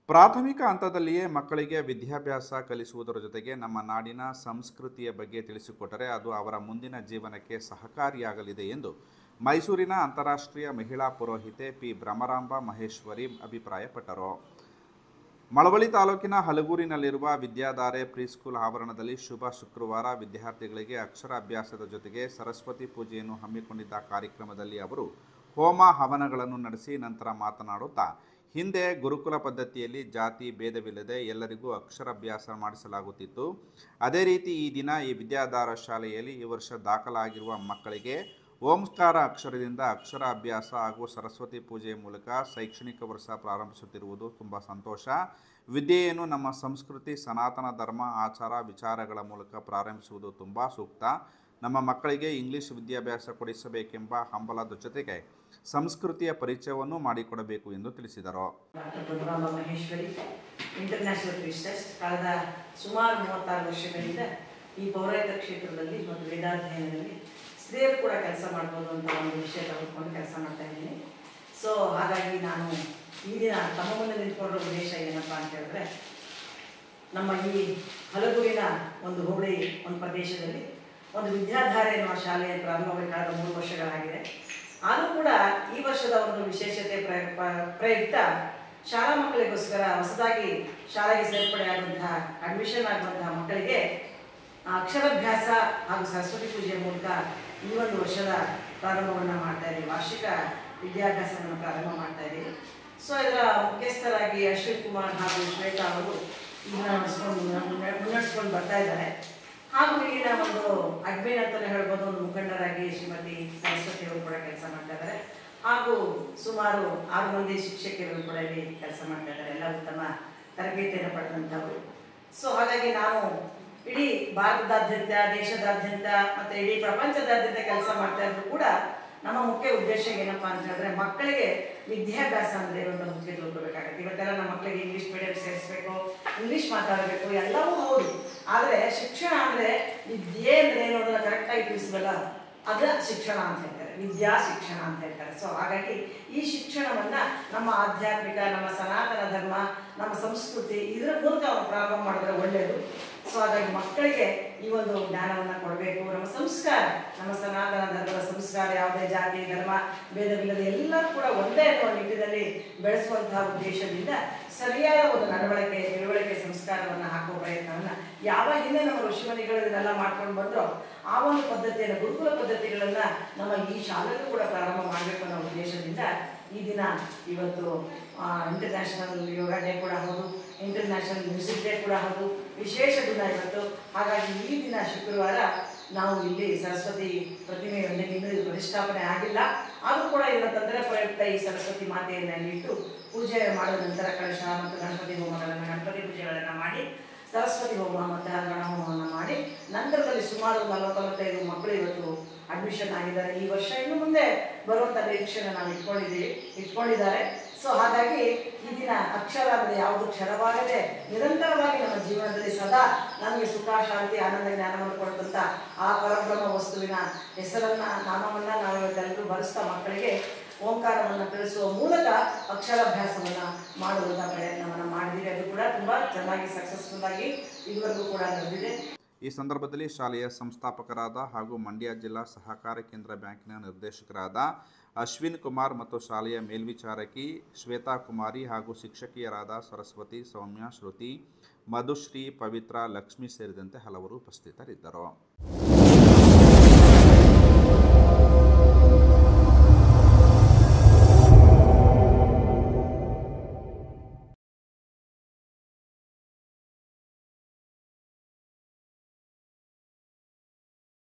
ಪ್ರಾಥಮಿಕ ಹಂತದಲ್ಲಿಯೇ ಮಕ್ಕಳಿಗೆ ವಿದ್ಯಾಭ್ಯಾಸ ಕಲಿಸುವುದರ ಜೊತೆಗೆ ನಮ್ಮ ನಾಡಿನ ಸಂಸ್ಕೃತಿಯ ಬಗ್ಗೆ ತಿಳಿಸಿಕೊಟ್ಟರೆ ಅದು ಅವರ ಮುಂದಿನ ಜೀವನಕ್ಕೆ ಸಹಕಾರಿಯಾಗಲಿದೆ ಎಂದು ಮೈಸೂರಿನ ಅಂತಾರಾಷ್ಟ್ರೀಯ ಮಹಿಳಾ ಪುರೋಹಿತೆ ಪಿ ಭ್ರಮರಾಂಬ ಮಹೇಶ್ವರಿ ಅಭಿಪ್ರಾಯಪಟ್ಟರು ಮಳವಳ್ಳಿ ತಾಲೂಕಿನ ಹಲಗೂರಿನಲ್ಲಿರುವ ವಿದ್ಯಾಧಾರೆ ಪ್ರಿಸ್ಕೂಲ್ ಆವರಣದಲ್ಲಿ ಶುಭ ಶುಕ್ರವಾರ ವಿದ್ಯಾರ್ಥಿಗಳಿಗೆ ಅಕ್ಷರಾಭ್ಯಾಸದ ಜೊತೆಗೆ ಸರಸ್ವತಿ ಪೂಜೆಯನ್ನು ಹಮ್ಮಿಕೊಂಡಿದ್ದ ಕಾರ್ಯಕ್ರಮದಲ್ಲಿ ಅವರು ಹೋಮ ಹವನಗಳನ್ನು ನಡೆಸಿ ನಂತರ ಮಾತನಾಡುತ್ತಾ ಹಿಂದೆ ಗುರುಕುಲ ಪದ್ಧತಿಯಲ್ಲಿ ಜಾತಿ ಭೇದವಿಲ್ಲದೆ ಎಲ್ಲರಿಗೂ ಅಕ್ಷರಾಭ್ಯಾಸ ಮಾಡಿಸಲಾಗುತ್ತಿತ್ತು ಅದೇ ರೀತಿ ಈ ದಿನ ಈ ವಿದ್ಯಾಧಾರ ಶಾಲೆಯಲ್ಲಿ ಈ ವರ್ಷ ದಾಖಲಾಗಿರುವ ಮಕ್ಕಳಿಗೆ ಓಂಕಾರ ಅಕ್ಷರದಿಂದ ಅಕ್ಷರಾಭ್ಯಾಸ ಹಾಗೂ ಸರಸ್ವತಿ ಪೂಜೆಯ ಮೂಲಕ ಶೈಕ್ಷಣಿಕ ವರ್ಷ ಪ್ರಾರಂಭಿಸುತ್ತಿರುವುದು ತುಂಬ ಸಂತೋಷ ವಿದ್ಯೆಯನ್ನು ನಮ್ಮ ಸಂಸ್ಕೃತಿ ಸನಾತನ ಧರ್ಮ ಆಚಾರ ವಿಚಾರಗಳ ಮೂಲಕ ಪ್ರಾರಂಭಿಸುವುದು ತುಂಬ ಸೂಕ್ತ ನಮ್ಮ ಮಕ್ಕಳಿಗೆ ಇಂಗ್ಲಿಷ್ ವಿದ್ಯಾಭ್ಯಾಸ ಕೊಡಿಸಬೇಕೆಂಬ ಹಂಬಲದ ಜೊತೆಗೆ ಸಂಸ್ಕೃತಿಯ ಪರಿಚಯವನ್ನು ಮಾಡಿಕೊಡಬೇಕು ಎಂದು ತಿಳಿಸಿದರು ಡಾಕ್ಟರ್ ಪ್ರಭುರಾಮ ಮಹೇಶ್ವರಿ ಇಂಟರ್ನ್ಯಾಷನಲ್ ಪ್ರಿಸ್ಟಸ್ ಕಳೆದ ಸುಮಾರು ಮೂವತ್ತಾರು ವರ್ಷಗಳಿಂದ ಈ ಪೌರಾಯಿಕ ಕ್ಷೇತ್ರದಲ್ಲಿ ಮತ್ತು ವೇದಾಧ್ಯಯನದಲ್ಲಿ ಸ್ತ್ರೀಯರು ಕೂಡ ಕೆಲಸ ಮಾಡ್ಬೋದು ಅಂತ ಒಂದು ವಿಷಯ ತೆಗೆದುಕೊಂಡು ಕೆಲಸ ಮಾಡ್ತಾ ಇದ್ದೀನಿ ಸೊ ಹಾಗಾಗಿ ನಾನು ಈ ದಿನ ತಮ್ಮ ಮುಂದೆ ನಿಂತ್ಕೊಂಡಿರೋ ಉದ್ದೇಶ ಏನಪ್ಪ ಅಂತ ಹೇಳಿದ್ರೆ ನಮ್ಮ ಈ ಹಲಗೂರಿನ ಒಂದು ಹೋಬಳಿ ಒಂದು ಪ್ರದೇಶದಲ್ಲಿ ಒಂದು ವಿದ್ಯಾಧಾರೆ ಎನ್ನುವ ಶಾಲೆ ಪ್ರಾರಂಭವಾಗಿ ಮೂರು ವರ್ಷಗಳಾಗಿದೆ ಆದರೂ ಕೂಡ ಈ ವರ್ಷದ ಒಂದು ವಿಶೇಷತೆ ಪ್ರ- ಪ- ಪ್ರಯುಕ್ತ ಶಾಲಾ ಮಕ್ಕಳಿಗೋಸ್ಕರ ಹೊಸದಾಗಿ ಶಾಲೆಗೆ ಸೇರ್ಪಡೆಯಾದಂತಹ ಅಡ್ಮಿಷನ್ ಆಗುವಂತಹ ಮಕ್ಕಳಿಗೆ ಆ, ಅಕ್ಷರಾಭ್ಯಾಸ ಹಾಗೂ ಸರಸ್ವತಿ ಪೂಜೆಯ ಮೂಲಕ ಈ ಒಂದು ವರ್ಷದ ಪ್ರಾರಂಭವನ್ನು ಮಾಡ್ತಾ ಇದ್ದೀವಿ ವಾರ್ಷಿಕ ವಿದ್ಯಾಭ್ಯಾಸವನ್ನು ಪ್ರಾರಂಭ ಮಾಡ್ತಾ ಇದ್ದೀವಿ ಸೊ ಇದರ ಮುಖ್ಯಸ್ಥರಾಗಿ ಅಶ್ವಿನ್ ಕುಮಾರ್ ಹಾಗೂ ಶ್ವೇತಾ ಅವರು ಇದನ್ನ ನಡೆಸ್ಕೊಂಡು ಮುನ್ನ- ಮುನ್ನಡೆಸ್ಕೊಂಡು ಬರ್ತಾ ಇದ್ದಾರೆ ಹಾಗೂ ಇಲ್ಲಿನ ಒಂದು ಅಡ್ಮಿನ್ ಅಂತಲೇ ಹೇಳ್ಬೋದು ಒಂದು ಮುಖಂಡರಾಗಿ ಶ್ರೀಮತಿ ಸರಸ್ವತಿ ಅವರು ಕೂಡ ಕೆಲಸ ಮಾಡ್ತಾ ಇದ್ದಾರೆ ಹಾಗೂ ಸುಮಾರು ಆರು ಮಂದಿ ಶಿಕ್ಷಕಿಯರು ಕೂಡ ಇಲ್ಲಿ ಕೆಲಸ ಮಾಡ್ತಾ ಇದ್ದಾರೆ ಎಲ್ಲ ಉತ್ತಮ ತರಬೇತಿಯನ್ನು ಪಡೆದಂಥವರು ಸೊ ಹಾಗಾಗಿ ನಾವು ಇಡೀ ಭಾರತದಾದ್ಯಂತ ದೇಶದಾದ್ಯಂತ ಮತ್ತೆ ಇಡೀ ಪ್ರಪಂಚದಾದ್ಯಂತ ಕೆಲಸ ಮಾಡ್ತಾ ಇದ್ರು ಕೂಡ ನಮ್ಮ ಮುಖ್ಯ ಉದ್ದೇಶ ಏನಪ್ಪಾ ಅಂತ ಹೇಳಿದ್ರೆ ಮಕ್ಕಳಿಗೆ ವಿದ್ಯಾಭ್ಯಾಸ ಅಂದ್ರೆ ಒಂದು ಮುಖ್ಯ ತಿಳ್ಕೊಬೇಕಾಗತ್ತೆ ಇವತ್ತೆಲ್ಲ ನಮ್ಮ ಮಕ್ಕಳಿಗೆ ಇಂಗ್ಲಿಷ್ ಮೀಡಿಯಂ ಸೇರಿಸ್ಬೇಕು ಇಂಗ್ಲಿಷ್ ಮಾತಾಡಬೇಕು ಎಲ್ಲವೂ ಹೌದು ಆದ್ರೆ ಶಿಕ್ಷಣ ಅಂದ್ರೆ ವಿದ್ಯೆ ಅಂದ್ರೆ ಏನು ಅನ್ನೋದನ್ನ ಕರೆಕ್ಟಾಗಿ ತಿಳಿಸಬಲ್ಲ ಅದ ಶಿಕ್ಷಣ ಅಂತ ಹೇಳ್ತಾರೆ ವಿದ್ಯಾ ಶಿಕ್ಷಣ ಅಂತ ಹೇಳ್ತಾರೆ ಸೊ ಹಾಗಾಗಿ ಈ ಶಿಕ್ಷಣವನ್ನ ನಮ್ಮ ಆಧ್ಯಾತ್ಮಿಕ ನಮ್ಮ ಸನಾತನ ಧರ್ಮ ನಮ್ಮ ಸಂಸ್ಕೃತಿ ಇದರ ಮೂಲಕ ನಾವು ಪ್ರಾರಂಭ ಮಾಡಿದ್ರೆ ಒಳ್ಳೆಯದು ಸೊ ಹಾಗಾಗಿ ಮಕ್ಕಳಿಗೆ ಈ ಒಂದು ಜ್ಞಾನವನ್ನ ಕೊಡಬೇಕು ನಮ್ಮ ಸಂಸ್ಕಾರ ನಮ್ಮ ಸನಾತನ ಧರ್ಮದ ಸಂಸ್ಕಾರ ಯಾವುದೇ ಜಾತಿ ಧರ್ಮ ಭೇದವಿಲ್ಲದೆ ಎಲ್ಲರೂ ಕೂಡ ಒಂದೇ ಅನ್ನುವ ನಿಟ್ಟಿನಲ್ಲಿ ಬೆಳೆಸುವಂತಹ ಉದ್ದೇಶದಿಂದ ಸರಿಯಾದ ಒಂದು ನಡವಳಿಕೆ ತಿಳುವಳಿಕೆ ಸಂಸ್ಕಾರವನ್ನ ಹಾಕುವ ಪ್ರಯತ್ನವನ್ನ ಯಾವ ಹಿಂದೆ ನಮ್ಮ ಋಷಿಮನಿಗಳು ಇದನ್ನೆಲ್ಲ ಮಾಡ್ಕೊಂಡು ಬಂದ್ರೋ ಆ ಒಂದು ಪದ್ಧತಿಯನ್ನು ಗುರುಕುಲ ಪದ್ಧತಿಗಳನ್ನ ನಮ್ಮ ಈ ಶಾಲೆಗೂ ಕೂಡ ಪ್ರಾರಂಭ ಮಾಡಬೇಕು ಅನ್ನೋ ಉದ್ದೇಶದಿಂದ ಈ ದಿನ ಇವತ್ತು ಇಂಟರ್ನ್ಯಾಷನಲ್ ಯೋಗ ಡೇ ಕೂಡ ಹೌದು ಇಂಟರ್ನ್ಯಾಷನಲ್ ಮ್ಯೂಸಿಕ್ ಡೇ ಕೂಡ ಹೌದು ವಿಶೇಷ ದಿನ ಇವತ್ತು ಹಾಗಾಗಿ ಈ ದಿನ ಶುಕ್ರವಾರ ನಾವು ಇಲ್ಲಿ ಸರಸ್ವತಿ ಪ್ರತಿಮೆಯನ್ನು ಇನ್ನೂ ಇದು ಪ್ರತಿಷ್ಠಾಪನೆ ಆಗಿಲ್ಲ ಆದರೂ ಕೂಡ ಇದರ ತಂತ್ರ ಪ್ರಯುಕ್ತ ಈ ಸರಸ್ವತಿ ಮಾತೆಯನ್ನು ಅಲ್ಲಿ ಇಟ್ಟು ಪೂಜೆ ಮಾಡಿದ ನಂತರ ಕಳಶ ಮತ್ತು ಗಣಪತಿ ಹೋಮಗಳನ್ನು ಗಣಪತಿ ಪೂಜೆಗಳನ್ನು ಮಾಡಿ ಸರಸ್ವತಿ ಹೋಮ ಮತ್ತು ಗಣ ಹೋಮವನ್ನು ಮಾಡಿ ನಂತರದಲ್ಲಿ ಸುಮಾರು ನಲವತ್ತೈದು ಮಕ್ಕಳು ಇವತ್ತು ಅಡ್ಮಿಷನ್ ಆಗಿದ್ದಾರೆ ಈ ವರ್ಷ ಇನ್ನು ಮುಂದೆ ಬರುವಂಥ ನಿರೀಕ್ಷೆನ ನಾವು ಇಟ್ಕೊಂಡಿದ್ದೀವಿ ಇಟ್ಕೊಂಡಿದ್ದಾರೆ ಸೊ ಹಾಗಾಗಿ ಈ ದಿನ ಅಕ್ಷರ ಅಂದರೆ ಯಾವುದು ಕ್ಷರವಾಗದೆ ನಿರಂತರವಾಗಿ ನಮ್ಮ ಜೀವನದಲ್ಲಿ ಸದಾ ನಮಗೆ ಸುಖ ಶಾಂತಿ ಆನಂದ ಜ್ಞಾನವನ್ನು ಕೊಡುತ್ತಂತ ಆ ಪರಬ್ರಹ್ಮ ವಸ್ತುವಿನ ಹೆಸರನ್ನ ನಾಮವನ್ನ ನಾವು ಇವತ್ತೆಲ್ಲರೂ ಬರೆಸ್ತಾ ಮಕ್ಕಳಿಗೆ ಓಂಕಾರವನ್ನು ತಿಳಿಸುವ ಮೂಲಕ ಅಕ್ಷರಾಭ್ಯಾಸವನ್ನ ಮಾಡುವಂಥ ಪ್ರಯತ್ನವನ್ನು ಮಾಡಿದ್ದೀವಿ ಅದು ಕೂಡ ತುಂಬಾ ಚೆನ್ನಾಗಿ ಸಕ್ಸಸ್ಫುಲ್ ಆಗಿ ಇದುವರೆಗೂ ಕೂಡ ನಡೆದಿದೆ ಈ ಸಂದರ್ಭದಲ್ಲಿ ಶಾಲೆಯ ಸಂಸ್ಥಾಪಕರಾದ ಹಾಗೂ ಮಂಡ್ಯ ಜಿಲ್ಲಾ ಸಹಕಾರ ಕೇಂದ್ರ ಬ್ಯಾಂಕಿನ ನಿರ್ದೇಶಕರಾದ ಅಶ್ವಿನ್ ಕುಮಾರ್ ಮತ್ತು ಶಾಲೆಯ ಮೇಲ್ವಿಚಾರಕಿ ಶ್ವೇತಾ ಕುಮಾರಿ ಹಾಗೂ ಶಿಕ್ಷಕಿಯರಾದ ಸರಸ್ವತಿ ಸೌಮ್ಯ ಶ್ರುತಿ ಮಧುಶ್ರೀ ಪವಿತ್ರ ಲಕ್ಷ್ಮಿ ಸೇರಿದಂತೆ ಹಲವರು ಉಪಸ್ಥಿತರಿದ್ದರು